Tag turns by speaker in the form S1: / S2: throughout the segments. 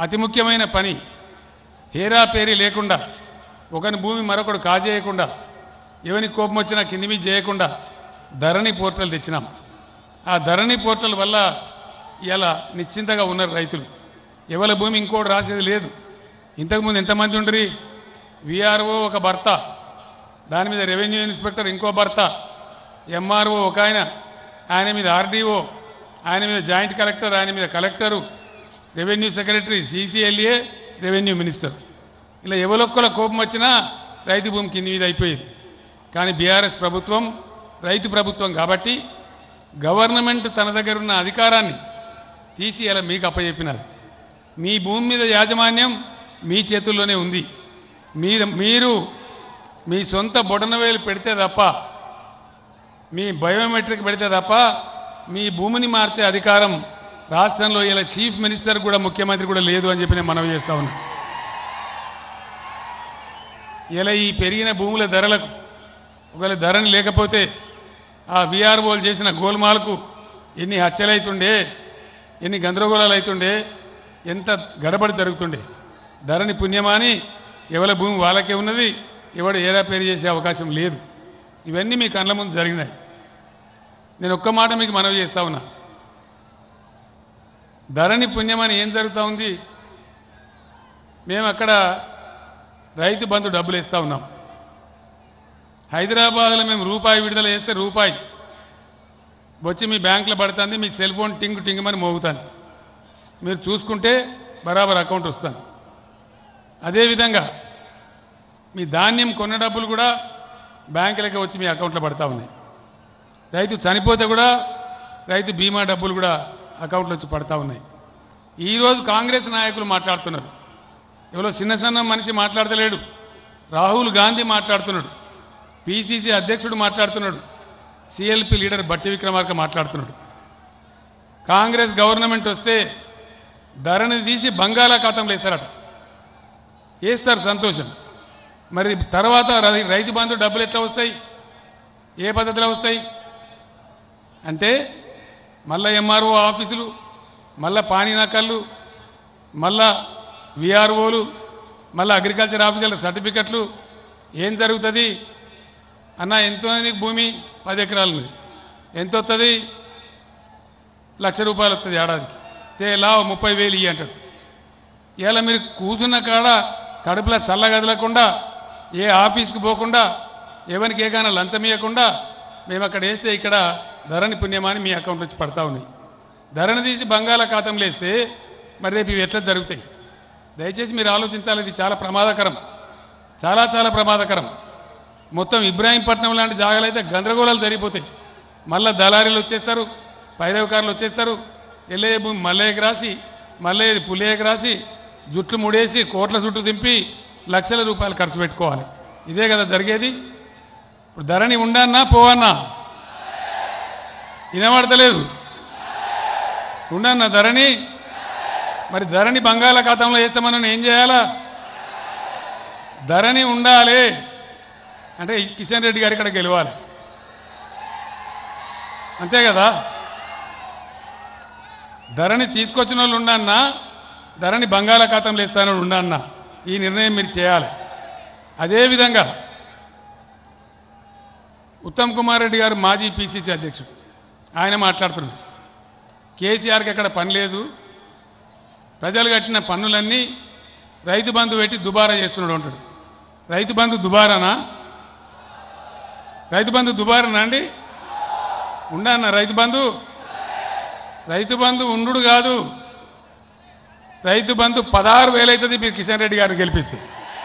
S1: అతి ముఖ్యమైన పని హేరా పేరీ లేకుండా ఒకని భూమి మరొకడు కాజేయకుండా ఎవని కోపం వచ్చినా కింది మీద చేయకుండా ధరణి పోర్టల్ తెచ్చినాం ఆ ధరణి పోర్టల్ వల్ల ఇలా నిశ్చింతగా ఉన్నారు రైతులు ఎవరి భూమి ఇంకోటి రాసేది లేదు ఇంతకుముందు ఎంతమంది ఉండరి విఆర్ఓ ఒక భర్త దాని మీద రెవెన్యూ ఇన్స్పెక్టర్ ఇంకో భర్త ఎంఆర్ఓ ఒక ఆయన ఆయన మీద ఆర్డీఓ ఆయన మీద జాయింట్ కలెక్టర్ ఆయన మీద collector revenue secretary CCLA revenue minister ఇలా ఎవరొక్కల కోపం వచ్చినా రైతు భూమి కింది మీద అయిపోయేది కానీ బీఆర్ఎస్ ప్రభుత్వం రైతు ప్రభుత్వం కాబట్టి గవర్నమెంట్ తన దగ్గర ఉన్న అధికారాన్ని తీసి ఇలా మీకు అప్పచెప్పినది మీ భూమి మీద యాజమాన్యం మీ చేతుల్లోనే ఉంది మీరు మీరు మీ సొంత బొటనవేలు పెడితే తప్ప మీ బయోమెట్రిక్ పెడితే తప్ప మీ భూమిని మార్చే అధికారం రాష్ట్రంలో ఇలా చీఫ్ మినిస్టర్ కూడా ముఖ్యమంత్రి కూడా లేదు అని చెప్పి నేను మనవి చేస్తా ఉన్నా ఇలా ఈ పెరిగిన భూముల ధరలకు ఒకవేళ ధరని లేకపోతే ఆ విఆర్ఓలు చేసిన గోల్మాలకు ఎన్ని హత్యలైతుండే ఎన్ని గందరగోళాలు అవుతుండే ఎంత గడబడి జరుగుతుండే ధరని పుణ్యమాని ఎవరి భూమి వాళ్ళకే ఉన్నది ఎవడు ఏరా పేరు చేసే అవకాశం లేదు ఇవన్నీ మీ కళ్ళ ముందు జరిగినాయి నేను ఒక్క మాట మీకు మనవి చేస్తా ఉన్నా ధరణి పుణ్యమని ఏం జరుగుతూ ఉంది మేము అక్కడ రైతు బంధు డబ్బులు ఇస్తూ ఉన్నాం హైదరాబాద్లో మేము రూపాయి విడుదల చేస్తే రూపాయి వచ్చి మీ బ్యాంకులో పడుతుంది మీ సెల్ ఫోన్ టింగ్ టింగమని మోగుతుంది మీరు చూసుకుంటే బరాబర్ అకౌంట్ వస్తుంది అదేవిధంగా మీ ధాన్యం కొన్న డబ్బులు కూడా బ్యాంకులకి వచ్చి మీ అకౌంట్లో పడతా ఉన్నాయి రైతు చనిపోతే కూడా రైతు బీమా డబ్బులు కూడా అకౌంట్లో వచ్చి పడతా ఉన్నాయి ఈరోజు కాంగ్రెస్ నాయకులు మాట్లాడుతున్నారు ఎవరో చిన్న సన్న మనిషి మాట్లాడతలేడు రాహుల్ గాంధీ మాట్లాడుతున్నాడు పిసిసి అధ్యక్షుడు మాట్లాడుతున్నాడు సిఎల్పి లీడర్ బట్టి విక్రమార్క మాట్లాడుతున్నాడు కాంగ్రెస్ గవర్నమెంట్ వస్తే ధరని తీసి బంగాళాఖాతంలో వేస్తారట వేస్తారు సంతోషం మరి తర్వాత రై- రైతు బంధు డబ్బులు ఎట్లా వస్తాయి ఏ పద్ధతిలో వస్తాయి అంటే మళ్ళా ఎంఆర్ఓ ఆఫీసులు మళ్ళా పానీనకళ్ళు మళ్ళా విఆర్ఓలు మళ్ళా అగ్రికల్చర్ ఆఫీసర్ల సర్టిఫికెట్లు ఏం జరుగుతుంది అన్న ఎంత ఉంది నీకు భూమి పది ఎకరాలు ఉంది ఎంత వస్తుంది లక్ష రూపాయలు వస్తుంది ఏడాదికి తేలా ముప్పై వేలు ఇయ్యి అంటాడు ఇలా మీరు కూర్చున్న కాడ కడుపులో చల్లగదలకుండా ఏ ఆఫీస్కి పోకుండా ఎవరికి ఏదైనా లంచం ఇవ్వకుండా మేము అక్కడ వేస్తే ఇక్కడ ధరణి పుణ్యమాని మీ అకౌంట్ వచ్చి పడతా ఉన్నాయి ధరని తీసి బంగాళాఖాతంలో వేస్తే మరి రేపు ఇవి ఎట్లా జరుగుతాయి దయచేసి మీరు ఆలోచించాలి ఇది చాలా ప్రమాదకరం చాలా చాలా ప్రమాదకరం మొత్తం ఇబ్రాహీంపట్నం లాంటి జాగాలు అయితే గందరగోళాలు జరిగిపోతాయి మళ్ళీ దళారీలు వచ్చేస్తారు పైరవకారులు వచ్చేస్తారు ఎల్లే భూమి మల్లయ్యకి రాసి మల్లయ్యది పుల్లయ్యకి రాసి జుట్లు ముడేసి కోట్ల చుట్టూ దింపి లక్షల రూపాయలు ఖర్చు పెట్టుకోవాలి ఇదే కదా జరిగేది ఇప్పుడు ధరణి ఉండన్నా పోవన్నా వినబడతలేదు ఉండన్నా ధరణి మరి ధరణి బంగాళాఖాతంలో వేస్తామని ఏం చేయాలా ధరణి ఉండాలి అంటే ఈ కిషన్ రెడ్డి గారు ఇక్కడ గెలవాలి అంతే కదా ధరని తీసుకొచ్చిన వాళ్ళు ఉండన్నా ధరని బంగాళాఖాతంలో ఇస్తాను ఉండన్నా ఈ నిర్ణయం మీరు చేయాలి అదేవిధంగా ఉత్తమ్ కుమార్ రెడ్డి గారు మాజీ పిసిసి అధ్యక్షుడు ఆయన మాట్లాడుతున్నారు కేసీఆర్కి అక్కడ పని లేదు ప్రజలు కట్టిన పన్నులన్నీ రైతు బంధు పెట్టి దుబారా చేస్తున్నాడు అంటాడు రైతు బంధు దుబారానా రైతు బంధు దుబారానా అండి ఉండన్న రైతు బంధు రైతు బంధు ఉండు కాదు రైతు బంధు పదహారు వేలు అవుతుంది మీరు కిషన్ రెడ్డి గారిని గెలిపిస్తే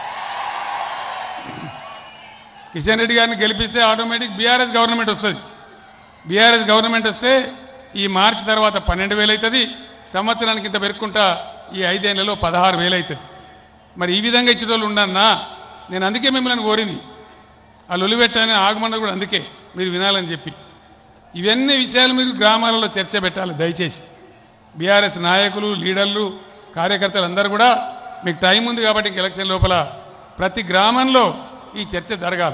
S1: కిషన్ రెడ్డి గారిని గెలిపిస్తే ఆటోమేటిక్ బీఆర్ఎస్ గవర్నమెంట్ వస్తుంది బీఆర్ఎస్ గవర్నమెంట్ వస్తే ఈ మార్చి తర్వాత పన్నెండు వేలు అవుతుంది సంవత్సరానికి ఇంత పెరుక్కుంటా ఈ ఐదేళ్లలో పదహారు వేలు అవుతుంది మరి ఈ విధంగా ఇచ్చేటోళ్ళు ఉండన్నా నేను అందుకే మిమ్మల్ని కోరింది ఆ లొలిపెట్టని ఆగమన్నది కూడా అందుకే మీరు వినాలని చెప్పి ఇవన్నీ విషయాలు మీరు గ్రామాలలో చర్చ పెట్టాలి దయచేసి బీఆర్ఎస్ నాయకులు లీడర్లు కార్యకర్తలు అందరూ కూడా మీకు టైం ఉంది కాబట్టి ఇంక ఎలక్షన్ లోపల ప్రతి గ్రామంలో ఈ చర్చ జరగాలి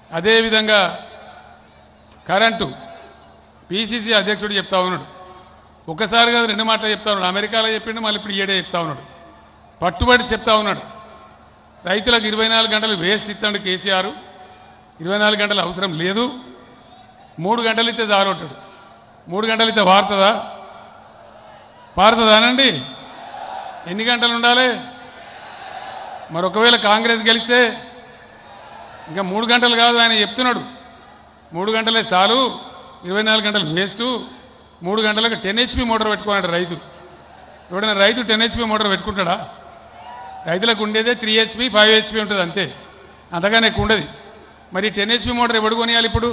S1: అదేవిధంగా కరెంటు పిసిసి అధ్యక్షుడు చెప్తా ఉన్నాడు ఒకసారి కాదు రెండు మాటలు చెప్తా ఉన్నాడు అమెరికాలో చెప్పిండు మళ్ళీ ఇప్పుడు ఈడే చెప్తా ఉన్నాడు పట్టుబడి చెప్తా ఉన్నాడు రైతులకు ఇరవై నాలుగు గంటలు వేస్ట్ ఇస్తాడు కేసీఆర్ ఇరవై నాలుగు గంటలు అవసరం లేదు మూడు గంటలు ఇస్తే చాలు అంటాడు మూడు గంటలు ఇస్తే వారుతుందా పారుతుందానండి ఎన్ని గంటలు ఉండాలి మరి ఒకవేళ కాంగ్రెస్ గెలిస్తే ఇంకా మూడు గంటలు కాదు ఆయన చెప్తున్నాడు మూడు గంటలే చాలు ఇరవై నాలుగు గంటలు వేస్టు మూడు గంటలకు టెన్ హెచ్పి మోటార్ పెట్టుకున్నాడు రైతు ఎవడైనా రైతు టెన్ హెచ్పి మోటార్ పెట్టుకుంటాడా రైతులకు ఉండేదే త్రీ హెచ్పి ఫైవ్ హెచ్పి ఉంటుంది అంతే అంతగానే ఎక్కువ ఉండదు మరి టెన్ హెచ్పి మోటార్ ఎవడు కొనియాలి ఇప్పుడు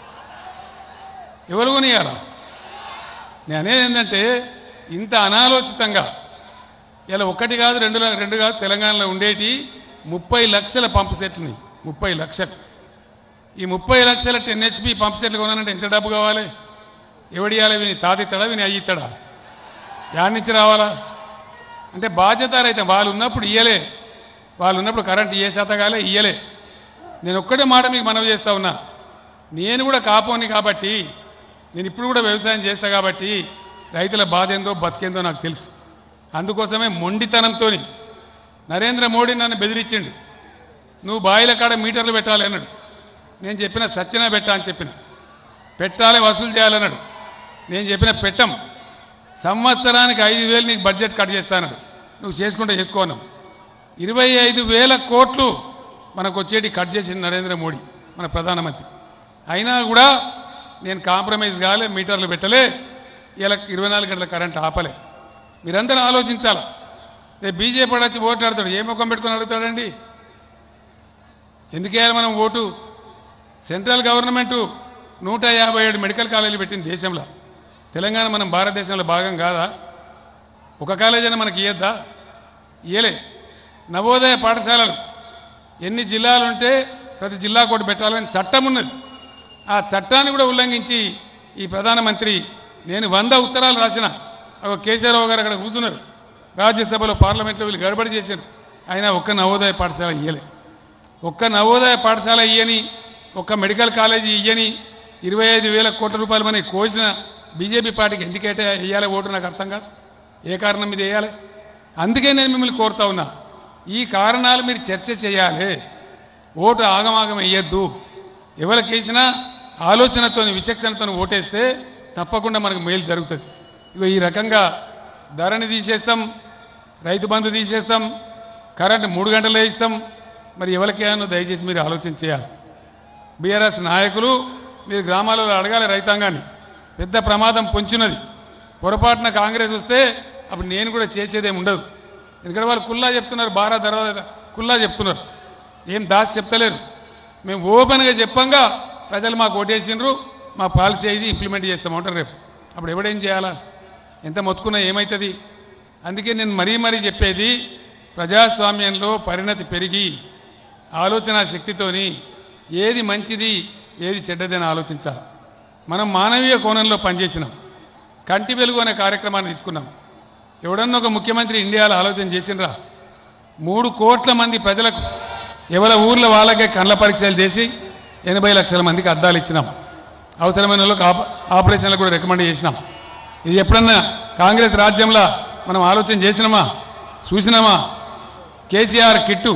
S1: ఎవరు కొనియాలా నేను అనేది ఏంటంటే ఇంత అనాలోచితంగా ఇలా ఒకటి కాదు రెండు ల- రెండు కాదు తెలంగాణలో ఉండేటి ముప్పై లక్షల పంపు సెట్లని ముప్పై లక్షలు ఈ ముప్పై లక్షల టెన్ హెచ్పి పంప్ సెట్లు కొనాలంటే ఎంత డబ్బు కావాలి ఎవడియాలి విని తాతిస్తాడా విని అయ్యిస్తాడా యాడ్ నుంచి రావాలా అంటే బాధ్యత అయితే వాళ్ళు ఉన్నప్పుడు ఇయ్యలే వాళ్ళు ఉన్నప్పుడు కరెంట్ ఇయ్యే శాతగాలే ఇయ్యలే నేను ఒక్కటే మాట మీకు మనవి చేస్తా ఉన్నా నేను కూడా కాపోని కాబట్టి నేను ఇప్పుడు కూడా వ్యవసాయం చేస్తా కాబట్టి రైతుల బాధ ఏందో బతికేందో నాకు తెలుసు అందుకోసమే మొండితనంతో నరేంద్ర మోడీ నన్ను బెదిరించిండు నువ్వు బాయిల కాడ మీటర్లు పెట్టాలి అన్నాడు నేను చెప్పిన సత్యన పెట్టా అని చెప్పిన పెట్టాలి వసూలు చేయాలన్నాడు నేను చెప్పిన పెట్టం సంవత్సరానికి ఐదు వేలు నీకు బడ్జెట్ కట్ చేస్తాను నువ్వు చేసుకుంటే చేసుకోను ఇరవై ఐదు వేల కోట్లు మనకు వచ్చేటి కట్ చేసింది నరేంద్ర మోడీ మన ప్రధానమంత్రి అయినా కూడా నేను కాంప్రమైజ్ కాలే మీటర్లు పెట్టలే ఇలా ఇరవై నాలుగు గంటల కరెంట్ ఆపలే మీరందరూ ఆలోచించాలి రేపు బీజేపీ వాడు వచ్చి ఓటు ఆడతాడు ఏ ముఖం పెట్టుకొని అడుగుతాడండి ఎందుకేయాలి మనం ఓటు సెంట్రల్ గవర్నమెంటు నూట యాభై ఏడు మెడికల్ కాలేజీలు పెట్టింది దేశంలో తెలంగాణ మనం భారతదేశంలో భాగం కాదా ఒక కాలేజీ అయినా మనకి ఇయ్యద్దా ఇయ్యలే నవోదయ పాఠశాలలు ఎన్ని జిల్లాలు ఉంటే ప్రతి జిల్లా కూడా పెట్టాలని చట్టం ఉన్నది ఆ చట్టాన్ని కూడా ఉల్లంఘించి ఈ ప్రధానమంత్రి నేను వంద ఉత్తరాలు రాసిన ఒక కేసీఆర్రావు గారు అక్కడ కూర్చున్నారు రాజ్యసభలో పార్లమెంట్లో వీళ్ళు గడబడి చేశారు అయినా ఒక్క నవోదయ పాఠశాల ఇయ్యలే ఒక్క నవోదయ పాఠశాల ఇయ్యని ఒక్క మెడికల్ కాలేజీ ఇయ్యని ఇరవై ఐదు వేల కోట్ల రూపాయలు మనకి కోసిన బీజేపీ పార్టీకి ఎందుకైతే వేయాలి ఓటు నాకు అర్థం కాదు ఏ కారణం మీద వేయాలి అందుకే నేను మిమ్మల్ని కోరుతా ఉన్నా ఈ కారణాలు మీరు చర్చ చేయాలి ఓటు ఆగమాగం వేయద్దు ఎవరికి వేసినా ఆలోచనతో విచక్షణతో ఓటేస్తే తప్పకుండా మనకు మేలు జరుగుతుంది ఇగో ఈ రకంగా ధరని తీసేస్తాం రైతు బంధు తీసేస్తాం కరెంట్ మూడు గంటలు వేయిస్తాం మరి ఎవరికేమో దయచేసి మీరు ఆలోచన చేయాలి బీఆర్ఎస్ నాయకులు మీరు గ్రామాలలో అడగాలి రైతాంగాన్ని పెద్ద ప్రమాదం పొంచున్నది పొరపాటున కాంగ్రెస్ వస్తే అప్పుడు నేను కూడా చేసేదేం ఉండదు ఎందుకంటే వాళ్ళు కుల్లా చెప్తున్నారు బారా తర్వాత కుల్లా చెప్తున్నారు ఏం దాచి చెప్తలేరు మేము ఓపెన్గా చెప్పంగా ప్రజలు మాకు ఓటేసిండ్రు మా పాలసీ ఇది ఇంప్లిమెంట్ చేస్తామంటారు రేపు అప్పుడు ఎవడేం చేయాలా ఎంత మొత్తుకున్నా ఏమవుతుంది అందుకే నేను మరీ మరీ చెప్పేది ప్రజాస్వామ్యంలో పరిణతి పెరిగి ఆలోచన శక్తితోని ఏది మంచిది ఏది చెడ్డదని ఆలోచించాలి మనం మానవీయ కోణంలో పనిచేసినాం కంటి వెలుగు అనే కార్యక్రమాన్ని తీసుకున్నాం ఎవడన్నా ఒక ముఖ్యమంత్రి ఇండియాలో ఆలోచన చేసినరా మూడు కోట్ల మంది ప్రజలకు ఎవరి ఊర్లో వాళ్ళకే కళ్ళ పరీక్షలు చేసి ఎనభై లక్షల మందికి అద్దాలు ఇచ్చినాం అవసరమైన వాళ్ళకి ఆప ఆపరేషన్లు కూడా రికమెండ్ చేసినాం ఇది ఎప్పుడన్నా కాంగ్రెస్ రాజ్యంలో మనం ఆలోచన చేసినామా చూసినామా కేసీఆర్ కిట్టు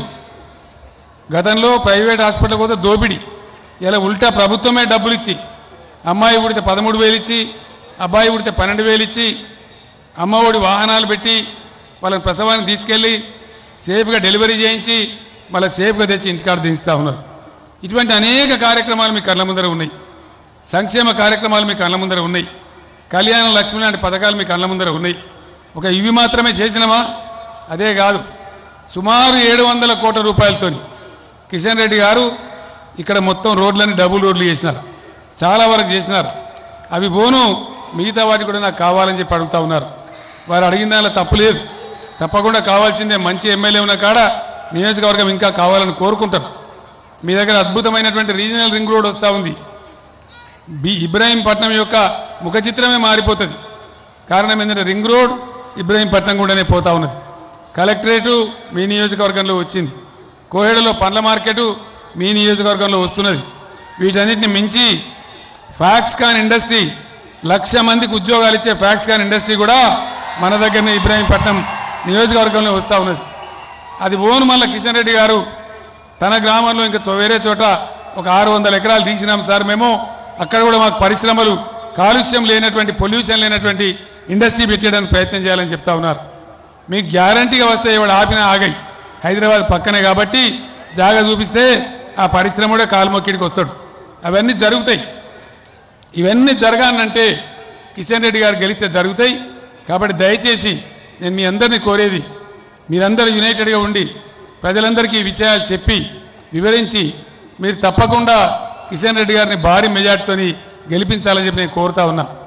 S1: గతంలో ప్రైవేట్ హాస్పిటల్ పోతే దోపిడి ఇలా ఉల్టా ప్రభుత్వమే డబ్బులు ఇచ్చి అమ్మాయి ఉడితే పదమూడు వేలు ఇచ్చి అబ్బాయి ఉడితే పన్నెండు వేలు ఇచ్చి అమ్మఒడి వాహనాలు పెట్టి వాళ్ళని ప్రసవానికి తీసుకెళ్ళి సేఫ్గా డెలివరీ చేయించి మళ్ళీ సేఫ్గా తెచ్చి ఇంటికాడ దించుతూ ఉన్నారు ఇటువంటి అనేక కార్యక్రమాలు మీ కళ్ళ ముందర ఉన్నాయి సంక్షేమ కార్యక్రమాలు మీ కళ్ళ ముందర ఉన్నాయి కళ్యాణ లక్ష్మి లాంటి పథకాలు మీ కళ్ళ ముందర ఉన్నాయి ఒక ఇవి మాత్రమే చేసినామా అదే కాదు సుమారు ఏడు వందల కోట్ల రూపాయలతోని కిషన్ రెడ్డి గారు ఇక్కడ మొత్తం రోడ్లని డబుల్ రోడ్లు చేసినారు చాలా వరకు చేసినారు అవి పోను మిగతా వాటి కూడా నాకు కావాలని చెప్పి అడుగుతా ఉన్నారు వారు అడిగిన దానిలో తప్పు లేదు తప్పకుండా కావాల్సిందే మంచి ఎమ్మెల్యే ఉన్న కాడ నియోజకవర్గం ఇంకా కావాలని కోరుకుంటారు మీ దగ్గర అద్భుతమైనటువంటి రీజనల్ రింగ్ రోడ్ వస్తూ ఉంది బి ఇబ్రాహీంపట్నం యొక్క ముఖ చిత్రమే మారిపోతుంది కారణం ఏంటంటే రింగ్ రోడ్ ఇబ్రాహీంపట్నం కూడానే పోతా ఉన్నది కలెక్టరేటు మీ నియోజకవర్గంలో వచ్చింది కోహెడలో పండ్ల మార్కెటు మీ నియోజకవర్గంలో వస్తున్నది వీటన్నిటిని మించి ఫాక్స్కాన్ ఇండస్ట్రీ లక్ష మందికి ఉద్యోగాలు ఇచ్చే ఫ్యాక్స్ కాన్ ఇండస్ట్రీ కూడా మన దగ్గరనే ఇబ్రాహీంపట్నం నియోజకవర్గంలో వస్తూ ఉన్నది అది ఓను మళ్ళీ కిషన్ రెడ్డి గారు తన గ్రామంలో ఇంకా చో- వేరే చోట ఒక ఆరు వందల ఎకరాలు తీసినాం సార్ మేము అక్కడ కూడా మాకు పరిశ్రమలు కాలుష్యం లేనటువంటి పొల్యూషన్ లేనటువంటి ఇండస్ట్రీ పెట్టడానికి ప్రయత్నం చేయాలని చెప్తా ఉన్నారు మీకు గ్యారంటీగా వస్తే ఇవాడు ఆపినా ఆగాయి హైదరాబాద్ పక్కనే కాబట్టి జాగా చూపిస్తే ఆ పరిశ్రమ కూడా కాలుమొక్కిడికి వస్తాడు అవన్నీ జరుగుతాయి ఇవన్నీ జరగాలంటే కిషన్ రెడ్డి గారు గెలిస్తే జరుగుతాయి కాబట్టి దయచేసి నేను మీ అందరినీ కోరేది మీరందరూ యునైటెడ్గా ఉండి ప్రజలందరికీ ఈ విషయాలు చెప్పి వివరించి మీరు తప్పకుండా కిషన్ రెడ్డి గారిని భారీ మెజార్టీతోని గెలిపించాలని చెప్పి నేను కోరుతా ఉన్నా